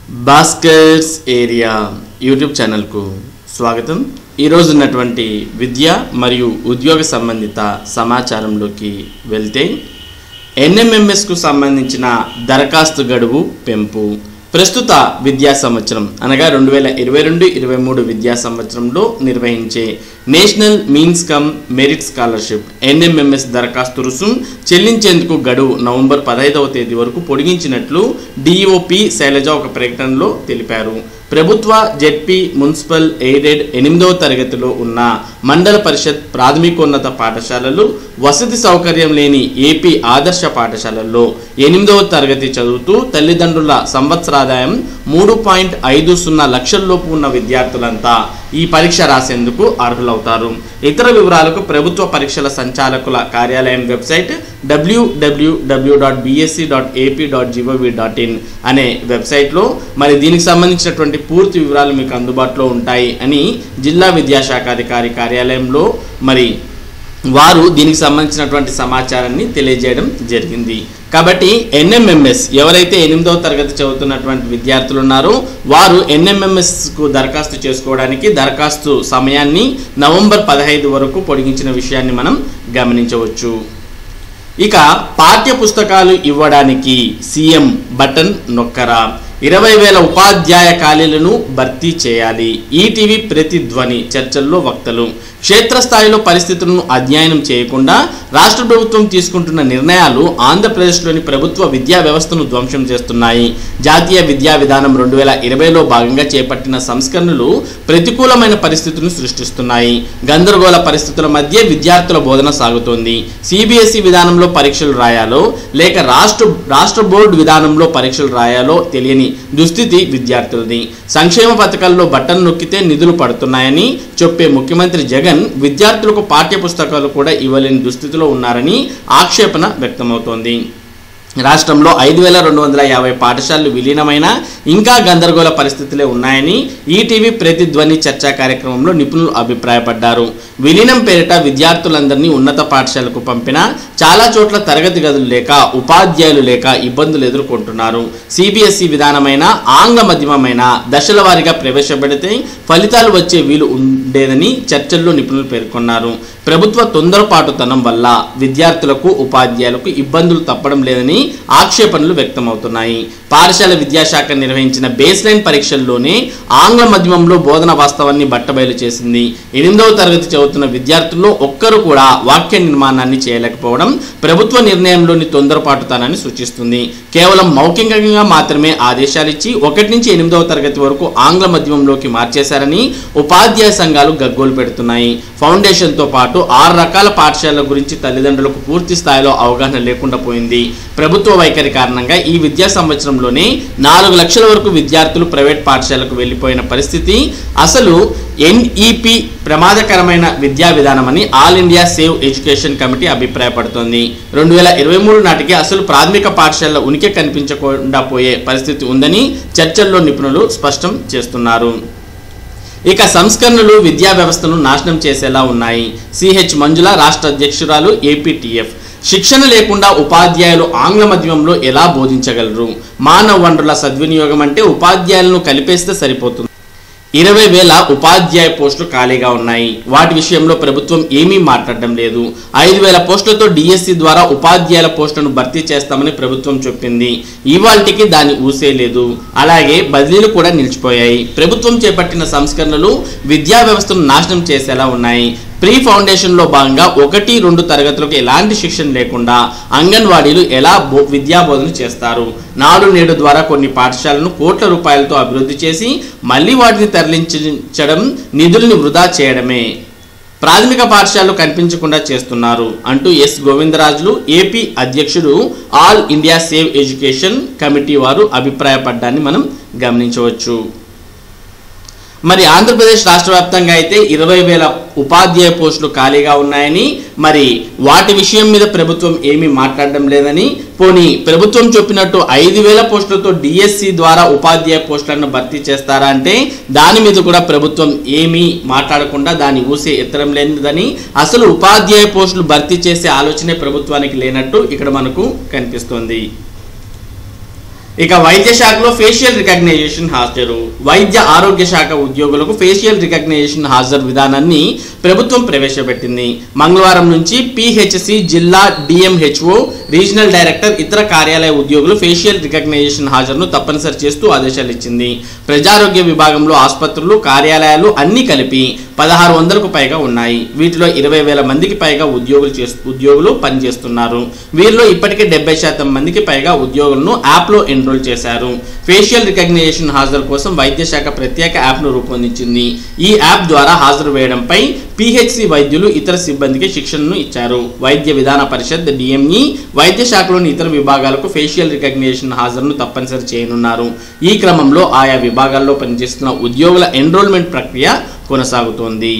Bhaskar's area YouTube ఛానల్కు స్వాగతం ఈరోజు ఉన్నటువంటి విద్య మరియు ఉద్యోగ సంబంధిత సమాచారంలోకి వెళ్తే ఎన్ఎంఎంఎస్కు సంబంధించిన దరఖాస్తు గడువు పెంపు ప్రస్తుత విద్యా సంవత్సరం అనగా రెండు వేల ఇరవై రెండు ఇరవై మూడు విద్యా సంవత్సరంలో నిర్వహించే national means cum merit scholarship NMMS దరఖాస్తు రుసుం చెల్లించేందుకు గడువు నవంబర్ పదహైదవ తేదీ వరకు పొడిగించినట్లు డిఓపి శైలజ ఒక ప్రకటనలో తెలిపారు ప్రభుత్వ జెడ్పీ మున్సిపల్ ఎయిడెడ్ ఎనిమిదవ తరగతిలో ఉన్న మండల పరిషత్ ప్రాథమికోన్నత పాఠశాలలు వసతి సౌకర్యం లేని ఏపీ ఆదర్శ పాఠశాలల్లో ఎనిమిదవ తరగతి చదువుతూ తల్లిదండ్రుల సంవత్సరాదాయం మూడు పాయింట్ ఐదు సున్నా లక్షల్లోపు ఉన్న విద్యార్థులంతా ఈ పరీక్ష రాసేందుకు అర్హులవుతారు ఇతర వివరాలకు ప్రభుత్వ పరీక్షల సంచాలకుల కార్యాలయం website WWW dot BSC dot AP dot GOV dot in అనే వెబ్సైట్లో మరి దీనికి సంబంధించినటువంటి పూర్తి వివరాలు మీకు అందుబాటులో ఉంటాయి అని జిల్లా విద్యాశాఖ అధికారి కార్యాలయంలో మరి వారు దీనికి సంబంధించినటువంటి సమాచారాన్ని తెలియజేయడం జరిగింది కాబట్టి ఎన్ఎంఎంఎస్ ఎవరైతే ఎనిమిదవ తరగతి చదువుతున్నటువంటి విద్యార్థులు ఉన్నారో వారు ఎన్ఎంఎంఎస్కు దరఖాస్తు చేసుకోవడానికి దరఖాస్తు సమయాన్ని నవంబర్ పదహైదు వరకు పొడిగించిన విషయాన్ని మనం గమనించవచ్చు ఇక పాఠ్య పుస్తకాలు ఇవ్వడానికి సీఎం బటన్ నొక్కరా ఇరవై వేల ఉపాధ్యాయ ఖాళీలను భర్తీ చేయాలి ఈటీవీ ప్రతిధ్వని చర్చల్లో వక్తలు క్షేత్రస్థాయిలో పరిస్థితులను అధ్యయనం చేయకుండా రాష్ట్ర ప్రభుత్వం తీసుకుంటున్న నిర్ణయాలు ఆంధ్రప్రదేశ్లోని ప్రభుత్వ విద్యా వ్యవస్థను ధ్వంసం చేస్తున్నాయి జాతీయ విద్యా విధానం రెండు వేల ఇరవైలో భాగంగా చేపట్టిన సంస్కరణలు ప్రతికూలమైన పరిస్థితులను సృష్టిస్తున్నాయి గందరగోళ పరిస్థితుల మధ్య విద్యార్థుల బోధన సాగుతోంది సిబిఎస్ఈ విధానంలో పరీక్షలు రాయాలో లేక రాష్ట్ర రాష్ట్ర బోర్డు విధానంలో పరీక్షలు రాయాలో తెలియని దుస్థితి విద్యార్థులది సంక్షేమ పథకాల్లో బట్టను నొక్కితే నిధులు పడుతున్నాయని చెప్పే ముఖ్యమంత్రి జగన్ విద్యార్థులకు పాఠ్య పుస్తకాలు కూడా ఇవ్వలేని దుస్థితిలో ఉన్నారని ఆక్షేపణ వ్యక్తమవుతోంది రాష్ట్రంలో ఐదు వేల రెండు వందల యాభై పాఠశాలలు విలీనమైన ఇంకా గందరగోళ పరిస్థితులే ఉన్నాయని ఈటీవీ ప్రతిధ్వని చర్చా కార్యక్రమంలో నిపుణులు అభిప్రాయపడ్డారు విలీనం పేరిట విద్యార్థులందరినీ ఉన్నత పాఠశాలకు పంపిన చాలా చోట్ల తరగతి గదులు లేక ఉపాధ్యాయులు లేక ఇబ్బందులు ఎదుర్కొంటున్నారు సిబిఎస్ఈ విధానమైన ఆంగ్ల మాధ్యమమైన దశల వారీగా ప్రవేశపెడితే ఫలితాలు వచ్చే వీలు ఉండేదని చర్చల్లో నిపుణులు పేర్కొన్నారు ప్రభుత్వ తొందరపాటుతనం వల్ల విద్యార్థులకు ఉపాధ్యాయులకు ఇబ్బందులు తప్పడం లేదని ఆక్షేపణలు వ్యక్తమవుతున్నాయి పాఠశాల విద్యాశాఖ నిర్వహించిన బేస్ లైన్ పరీక్షల్లోనే ఆంగ్ల మాధ్యమంలో బోధన వాస్తవాన్ని బట్టబయలు చేసింది ఎనిమిదవ తరగతి చదువుతున్న విద్యార్థుల్లో ఒక్కరు కూడా వాక్య నిర్మాణాన్ని చేయలేకపోవడం ప్రభుత్వ నిర్ణయంలోని తొందరపాటుతనాన్ని సూచిస్తుంది కేవలం మౌఖికంగా మాత్రమే ఆదేశాలు ఇచ్చి ఒకటి నుంచి ఎనిమిదవ తరగతి వరకు ఆంగ్ల మాధ్యమంలోకి మార్చేశారని ఉపాధ్యాయ సంఘాలు గగ్గోలు పెడుతున్నాయి ఫౌండేషన్తో పాటు ఆరు రకాల పాఠశాలల గురించి తల్లిదండ్రులకు పూర్తి స్థాయిలో అవగాహన లేకుండా పోయింది ప్రభుత్వ వైఖరి కారణంగా ఈ విద్యా సంవత్సరంలోనే నాలుగు లక్షల వరకు విద్యార్థులు ప్రైవేట్ పాఠశాలకు వెళ్ళిపోయిన పరిస్థితి అసలు ఎన్ఈపి ప్రమాదకరమైన విద్యా విధానమని all India save education committee అభిప్రాయపడుతోంది రెండు వేల ఇరవై మూడు నాటికి అసలు ప్రాథమిక పాఠశాలల ఉనికి కనిపించకుండా పోయే పరిస్థితి ఉందని చర్చల్లో నిపుణులు స్పష్టం చేస్తున్నారు ఇక సంస్కరణలు విద్యా వ్యవస్థను నాశనం చేసేలా ఉన్నాయి సిహెచ్ మంజుల రాష్ట్ర అధ్యక్షురాలు ఏపీటీఎఫ్ శిక్షణ లేకుండా ఉపాధ్యాయులు ఆంగ్ల మాధ్యమంలో ఎలా బోధించగలరు మానవ వనరుల సద్వినియోగం అంటే ఉపాధ్యాయులను కలిపేస్తే సరిపోతుంది ఇరవై వేల ఉపాధ్యాయ పోస్టులు ఖాళీగా ఉన్నాయి వాటి విషయంలో ప్రభుత్వం ఏమీ మాట్లాడడం లేదు ఐదు వేల పోస్టులతో డిఎస్సి ద్వారా ఉపాధ్యాయుల పోస్టులను భర్తీ చేస్తామని ప్రభుత్వం చెప్పింది ఇవాళకి దాని ఊసే లేదు అలాగే బదిలీలు కూడా నిలిచిపోయాయి ప్రభుత్వం చేపట్టిన సంస్కరణలు విద్యా వ్యవస్థను నాశనం చేసేలా ఉన్నాయి ప్రీ ఫౌండేషన్లో భాగంగా ఒకటి రెండు తరగతులకు ఎలాంటి శిక్షణ లేకుండా అంగన్వాడీలు ఎలా బో విద్యా బోధన చేస్తారు నాడు నేడు ద్వారా కొన్ని పాఠశాలను కోట్ల రూపాయలతో అభివృద్ధి చేసి మళ్ళీ వాటిని తరలించడం నిధుల్ని వృధా చేయడమే ప్రాథమిక పాఠశాలలు కనిపించకుండా చేస్తున్నారు అంటూ ఎస్ గోవిందరాజులు ఏపీ అధ్యక్షుడు all India save education committee వారు అభిప్రాయపడ్డాన్ని మనం గమనించవచ్చు మరి ఆంధ్రప్రదేశ్ రాష్ట్ర వ్యాప్తంగా అయితే ఇరవై వేల ఉపాధ్యాయ పోస్టులు ఖాళీగా ఉన్నాయని మరి వాటి విషయం మీద ప్రభుత్వం ఏమీ మాట్లాడడం లేదని పోనీ ప్రభుత్వం చెప్పినట్టు ఐదు వేల పోస్టులతో డిఎస్సి ద్వారా ఉపాధ్యాయ పోస్టులను భర్తీ చేస్తారా అంటే దాని మీద కూడా ప్రభుత్వం ఏమీ మాట్లాడకుండా దాని ఊసే ఎత్తడం లేదని అసలు ఉపాధ్యాయ పోస్టులు భర్తీ చేసే ఆలోచనే ప్రభుత్వానికి లేనట్టు ఇక్కడ మనకు కనిపిస్తోంది ఇక వైద్య శాఖలో ఫేషియల్ రికగ్నైజేషన్ హాజరు వైద్య ఆరోగ్య శాఖ ఉద్యోగులకు ఫేషియల్ రికగ్నైజేషన్ హాజరు విధానాన్ని ప్రభుత్వం ప్రవేశపెట్టింది మంగళవారం నుంచి పిహెచ్సి జిల్లా డిఎంహెచ్ఓ రీజనల్ డైరెక్టర్ ఇతర కార్యాలయ ఉద్యోగులు ఫేషియల్ రికగ్నైజేషన్ హాజరును తప్పనిసరి చేస్తూ ఆదేశాలు ఇచ్చింది ప్రజారోగ్య విభాగంలో ఆసుపత్రులు కార్యాలయాలు అన్ని కలిపి పదహారు వందలకు పైగా ఉన్నాయి వీటిలో ఇరవై వేల మందికి పైగా ఉద్యోగులు చేస్తూ ఉద్యోగులు పనిచేస్తున్నారు వీరిలో ఇప్పటికే డెబ్బై శాతం మందికి పైగా ఉద్యోగులను యాప్లో ఎన్రోల్ చేశారు ఫేషియల్ రికగ్నిషన్ హాజరు కోసం వైద్య శాఖ ప్రత్యేక యాప్ను రూపొందించింది ఈ యాప్ ద్వారా హాజరు వేయడంపై పిహెచ్సి వైద్యులు ఇతర సిబ్బందికి శిక్షణను ఇచ్చారు వైద్య విధాన పరిషత్ డిఎంఈ వైద్య శాఖలోని ఇతర విభాగాలకు ఫేషియల్ రికగ్నిషన్ హాజరును తప్పనిసరి చేయనున్నారు ఈ క్రమంలో ఆయా విభాగాల్లో పనిచేస్తున్న ఉద్యోగుల ఎన్రోల్మెంట్ ప్రక్రియ కొనసాగుతోంది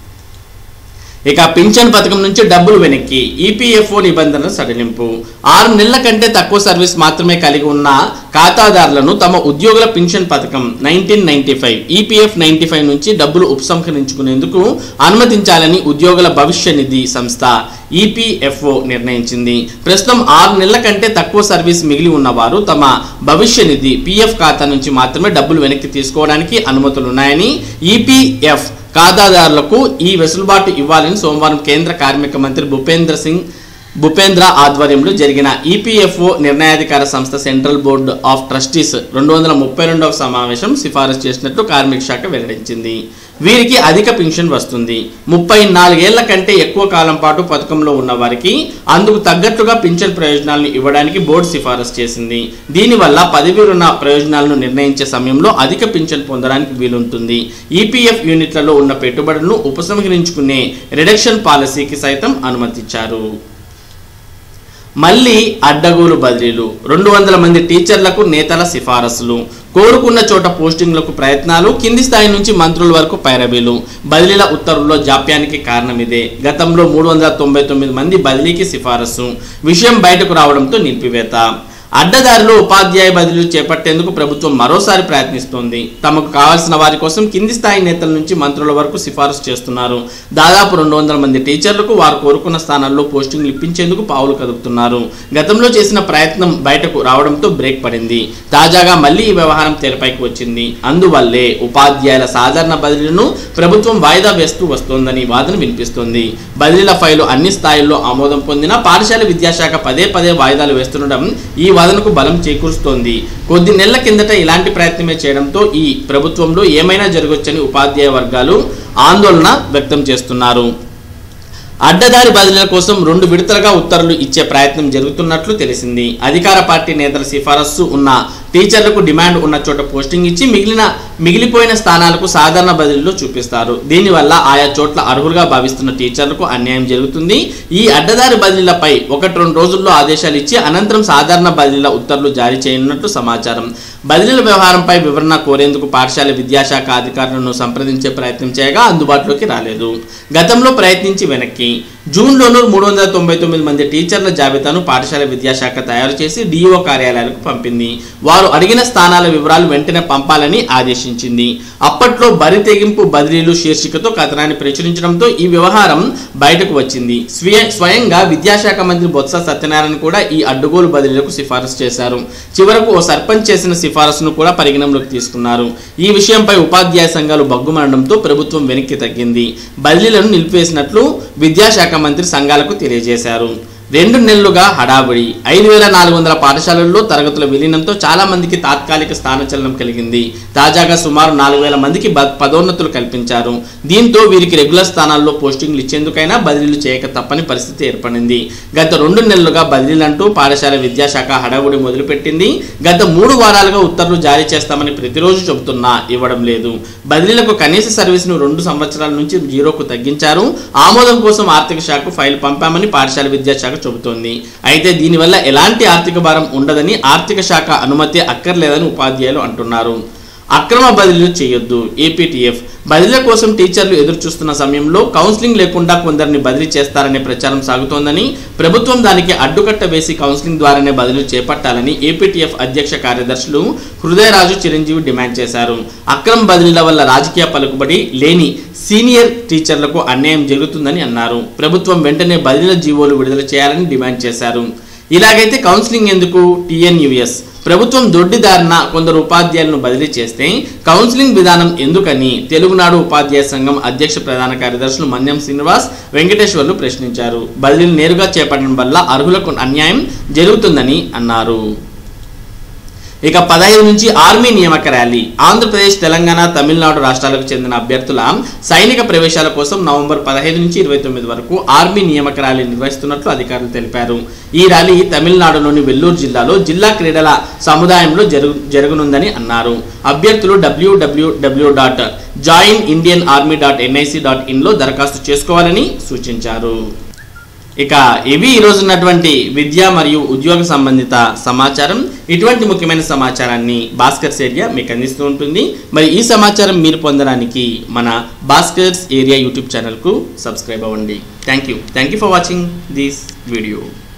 ఇక పింఛన్ పథకం నుంచి డబ్బులు వెనక్కి ఈపీఎఫ్ఓ నిబంధనల సడలింపు ఆరు నెలల కంటే తక్కువ సర్వీస్ మాత్రమే కలిగి ఉన్న ఖాతాదారులను తమ ఉద్యోగుల పింఛన్ పథకం nineteen ninety five EPF ninety five నుంచి డబ్బులు ఉపసంహరించుకునేందుకు అనుమతించాలని ఉద్యోగుల భవిష్య నిధి సంస్థ ఈపీఎఫ్ఓ నిర్ణయించింది ప్రస్తుతం ఆరు నెలల కంటే తక్కువ సర్వీస్ మిగిలి ఉన్నవారు తమ భవిష్య నిధి పీఎఫ్ ఖాతా నుంచి మాత్రమే డబ్బులు వెనక్కి తీసుకోవడానికి అనుమతులున్నాయని ఈపీఎఫ్ ఖాతాదారులకు ఈ వెసులుబాటు ఇవ్వాలని సోమవారం కేంద్ర కార్మిక మంత్రి భూపేంద్ర సింగ్ భూపేంద్ర ఆధ్వర్యంలో జరిగిన ఈపీఎఫ్ఓ నిర్ణయాధికార సంస్థ సెంట్రల్ బోర్డ్ ఆఫ్ ట్రస్టీస్ రెండు వందల ముప్పై రెండవ సమావేశం సిఫారసు చేసినట్లు కార్మిక శాఖ వెల్లడించింది వీరికి అధిక పెన్షన్ వస్తుంది ముప్పై నాలుగేళ్ల కంటే ఎక్కువ కాలం పాటు పథకంలో ఉన్న వారికి అందుకు తగ్గట్టుగా పింఛన్ ప్రయోజనాలను ఇవ్వడానికి బోర్డు సిఫారసు చేసింది దీనివల్ల పదవి రుణ ప్రయోజనాలను నిర్ణయించే సమయంలో అధిక పింఛన్ పొందడానికి వీలుంటుంది ఈపీఎఫ్ యూనిట్లలో ఉన్న పెట్టుబడులను ఉపసంహరించుకునే రిడక్షన్ పాలసీకి సైతం అనుమతిచ్చారు మళ్ళీ అడ్డగోలు బదిలీలు రెండు వందల మంది టీచర్లకు నేతల సిఫారసులు కోరుకున్న చోట పోస్టింగ్లకు ప్రయత్నాలు కింది స్థాయి నుంచి మంత్రుల వరకు పైరవీలు బదిలీల ఉత్తర్వుల్లో జాప్యానికి కారణం ఇదే గతంలో మూడు వందల తొంభై తొమ్మిది మంది బదిలీకి సిఫారసు విషయం బయటకు రావడంతో నిలిపివేత అడ్డదారిలో ఉపాధ్యాయ బదిలీలు చేపట్టేందుకు ప్రభుత్వం మరోసారి ప్రయత్నిస్తోంది తమకు కావాల్సిన వారి కోసం కింది స్థాయి నేతల నుంచి మంత్రుల వరకు సిఫారసు చేస్తున్నారు దాదాపు రెండు వందల మంది టీచర్లకు వారు కోరుకున్న స్థానాల్లో పోస్టింగ్లు ఇప్పించేందుకు పావులు కదుపుతున్నారు గతంలో చేసిన ప్రయత్నం బయటకు రావడంతో బ్రేక్ పడింది తాజాగా మళ్ళీ ఈ వ్యవహారం తెరపైకి వచ్చింది అందువల్లే ఉపాధ్యాయుల సాధారణ బదిలీలను ప్రభుత్వం వాయిదా వేస్తూ వస్తోందని వాదన వినిపిస్తోంది బదిలీల ఫైలు అన్ని స్థాయిల్లో ఆమోదం పొందిన పాఠశాల విద్యాశాఖ పదే పదే వాయిదాలు వేస్తుండడం ఈ వాదనకు బలం చేకూరుస్తోంది కొద్ది నెలల కిందట ఇలాంటి ప్రయత్నమే చేయడంతో ఈ ప్రభుత్వంలో ఏమైనా జరగొచ్చని ఉపాధ్యాయ వర్గాలు ఆందోళన వ్యక్తం చేస్తున్నారు అడ్డదారి బదిలీల కోసం రెండు విడతలుగా ఉత్తర్వులు ఇచ్చే ప్రయత్నం జరుగుతున్నట్లు తెలిసింది అధికార పార్టీ నేతల సిఫారసు ఉన్న టీచర్లకు డిమాండ్ ఉన్న చోట పోస్టింగ్ ఇచ్చి మిగిలిన మిగిలిపోయిన స్థానాలకు సాధారణ బదిలీలో చూపిస్తారు దీనివల్ల ఆయా చోట్ల అర్హులుగా భావిస్తున్న టీచర్లకు అన్యాయం జరుగుతుంది ఈ అడ్డదారి బదిలీలపై ఒకటి రెండు రోజుల్లో ఆదేశాలు ఇచ్చి అనంతరం సాధారణ బదిలీల ఉత్తర్వులు జారీ చేయనున్నట్లు సమాచారం బదిలీల వ్యవహారంపై వివరణ కోరేందుకు పాఠశాల విద్యాశాఖ అధికారులను సంప్రదించే ప్రయత్నం చేయగా అందుబాటులోకి రాలేదు గతంలో ప్రయత్నించి వెనక్కి జూన్లోనూ మూడు వందల తొంభై తొమ్మిది మంది టీచర్ల జాబితాను పాఠశాల విద్యాశాఖ తయారు చేసి డిఓ కార్యాలయాలకు పంపింది వారు అడిగిన స్థానాల వివరాలు వెంటనే పంపాలని ఆదేశించింది అప్పట్లో బరి తెగింపు బదిలీలు శీర్షికతో కథనాన్ని ప్రచురించడంతో ఈ వ్యవహారం బయటకు వచ్చింది స్వీయ స్వయంగా విద్యాశాఖ మంత్రి బొత్స సత్యనారాయణ కూడా ఈ అడ్డుగోలు బదిలీలకు సిఫారసు చేశారు చివరకు ఓ సర్పంచ్ చేసిన సిఫారసును కూడా పరిగణనలోకి తీసుకున్నారు ఈ విషయంపై ఉపాధ్యాయ సంఘాలు బగ్గుమనడంతో ప్రభుత్వం వెనక్కి తగ్గింది బదిలీలను నిలిపివేసినట్లు విద్యాశాఖ మంత్రి సంఘాలకు తెలియజేశారు రెండు నెలలుగా హడావుడి ఐదు వేల నాలుగు వందల పాఠశాలల్లో తరగతుల విలీనంతో చాలా మందికి తాత్కాలిక స్థానచలనం కలిగింది తాజాగా సుమారు నాలుగు వేల మందికి బ- పదోన్నతులు కల్పించారు దీంతో వీరికి రెగ్యులర్ స్థానాల్లో పోస్టింగ్లు ఇచ్చేందుకైనా బదిలీలు చేయక తప్పని పరిస్థితి ఏర్పడింది గత రెండు నెలలుగా బదిలీలంటూ పాఠశాల విద్యాశాఖ హడావుడి మొదలుపెట్టింది గత మూడు వారాలుగా ఉత్తర్వులు జారీ చేస్తామని ప్రతిరోజు చెబుతున్నా ఇవ్వడం లేదు బదిలీలకు కనీస సర్వీస్ను రెండు సంవత్సరాల నుంచి జీరోకు తగ్గించారు ఆమోదం కోసం ఆర్థిక శాఖకు ఫైల్ పంపామని పాఠశాల విద్యాశాఖ చెబుతోంది అయితే దీనివల్ల ఎలాంటి ఆర్థిక భారం ఉండదని ఆర్థిక శాఖ అనుమతి అక్కర్లేదని ఉపాధ్యాయులు అంటున్నారు అక్రమ బదిలీలు చేయొద్దు ఏపీటీఎఫ్ బదిలీల కోసం టీచర్లు ఎదురు చూస్తున్న సమయంలో కౌన్సిలింగ్ లేకుండా కొందరిని బదిలీ చేస్తారనే ప్రచారం సాగుతోందని ప్రభుత్వం దానికి అడ్డుకట్ట వేసి కౌన్సిలింగ్ ద్వారానే బదిలీలు చేపట్టాలని ఏపీటీఎఫ్ అధ్యక్ష కార్యదర్శులు హృదయరాజు చిరంజీవి డిమాండ్ చేశారు అక్రమ బదిలీల వల్ల రాజకీయ పలుకుబడి లేని సీనియర్ టీచర్లకు అన్యాయం జరుగుతుందని అన్నారు ప్రభుత్వం వెంటనే బదిలీల జీవోలు విడుదల చేయాలని డిమాండ్ చేశారు ఇలాగైతే కౌన్సిలింగ్ ఎందుకు టీఎన్యూఎస్ ప్రభుత్వం దొడ్డిదారిన కొందరు ఉపాధ్యాయులను బదిలీ చేస్తే కౌన్సిలింగ్ విధానం ఎందుకని తెలుగునాడు ఉపాధ్యాయ సంఘం అధ్యక్ష ప్రధాన కార్యదర్శులు మన్యం శ్రీనివాస్ వెంకటేశ్వర్లు ప్రశ్నించారు బదిలీలు నేరుగా చేపట్టడం వల్ల అర్హులకు అన్యాయం జరుగుతుందని అన్నారు ఇక పదహైదు నుంచి ఆర్మీ నియామక ర్యాలీ ఆంధ్రప్రదేశ్ తెలంగాణ తమిళనాడు రాష్ట్రాలకు చెందిన అభ్యర్థుల సైనిక ప్రవేశాల కోసం నవంబర్ పదహైదు నుంచి ఇరవై తొమ్మిది వరకు ఆర్మీ నియామక ర్యాలీ నిర్వహిస్తున్నట్లు అధికారులు తెలిపారు ఈ ర్యాలీ తమిళనాడులోని వెల్లూరు జిల్లాలో జిల్లా క్రీడల సముదాయంలో జరుగు జరగనుందని అన్నారు అభ్యర్థులు WWW dot join Indian army dot NIC dot ఇన్లో దరఖాస్తు చేసుకోవాలని సూచించారు ఇక ఇవి ఈరోజు ఉన్నటువంటి విద్య మరియు ఉద్యోగ సంబంధిత సమాచారం ఇటువంటి ముఖ్యమైన సమాచారాన్ని భాస్కర్స్ ఏరియా మీకు అందిస్తూ ఉంటుంది మరి ఈ సమాచారం మీరు పొందడానికి మన భాస్కర్స్ ఏరియా యూట్యూబ్ ఛానల్కు సబ్స్క్రైబ్ అవ్వండి thank you thank you for watching this video